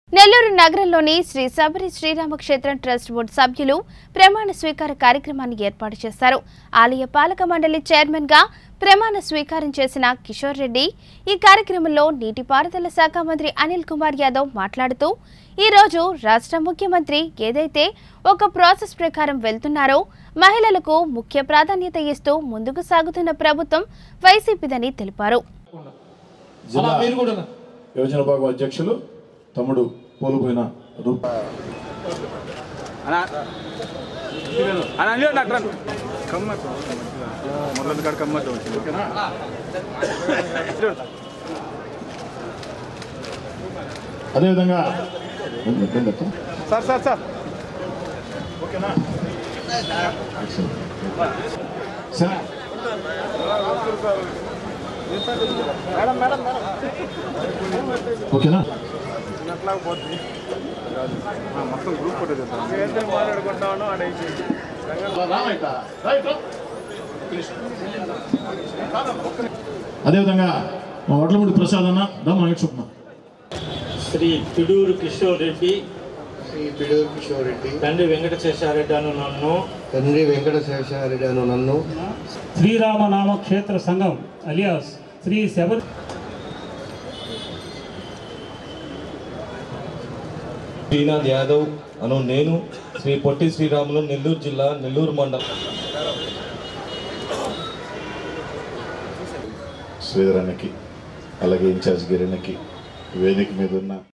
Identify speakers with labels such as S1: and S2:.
S1: నెల్లూరు నగరంలోని Shri Sabari Sriramakshetram trust board సభ్యులు ప్రమాణ స్వీకార కార్యక్రమాన్ని ఏర్పాటు చేశారు ఆలయ పాలక మండలి చైర్మన్ గా ప్రమాణ స్వీకారం చేసిన కిషోర్ రెడ్డి ఈ కార్యక్రమంలో నీటిపారుదల శాఖ మంత్రి అనిల్ కుమార్ యాదవ్ మాట్లాడుతూ ఈ రోజు రాష్ట్ర ముఖ్యమంత్రి ఏదైతే ఒక ప్రాసెస్ ప్రకారం వెళ్తున్నారో మహిళలకు ముఖ్య ప్రాధాన్యత ఇస్తూ ముందుకు సాగుతున్న ప్రభుత్వం వైసీపీదని తెలిపారు
S2: జిల్లా
S3: మీరు కూడా
S2: యోజన భాగం అధ్యక్షులు తమ్ముడు పోలుపోయిన రూప
S3: అన్నా అన్నా అయ్యో డాక్టర్ కమ్మత్ మొదటి కాడ కమ్మత్ వచ్చింది ఓకేనా
S2: అదేవిధంగా ఉంది, ఉంది అక్క.
S3: సార్ సార్ సార్
S2: ఓకేనా Excellent. సరే
S3: మేడం మేడం మేడం
S2: ఓకేనా
S3: మొత్తం గ్రూప్ ఫోటో చేస్తాను మాట్లాడుకుంటాను
S2: అదేవిధంగా మా వడ్లమూడి ప్రసాద్ అన్న దమ్మ నేర్చుకున్నా
S4: శ్రీ పిడూరు కిషోర్ రెడ్డి
S5: శ్రీ పిడూరు కిషోర్ రెడ్డి
S4: తండ్రి వెంకటశేషారెడ్డి అను నన్ను
S5: తండ్రి వెంకటశేషారెడ్డి అను నన్ను
S6: శ్రీరామనామ క్షేత్ర సంఘం అలియాస్ శ్రీ శబరి
S7: శ్రీనాథ్ యాదవ్ అను నేను శ్రీ పొట్టి శ్రీరాములు నెల్లూరు జిల్లా నెల్లూరు మండలం
S2: శ్రీధరన్నకి అలాగే ఇన్ఛార్జ్ గిరణ్కి వేదిక మీద ఉన్న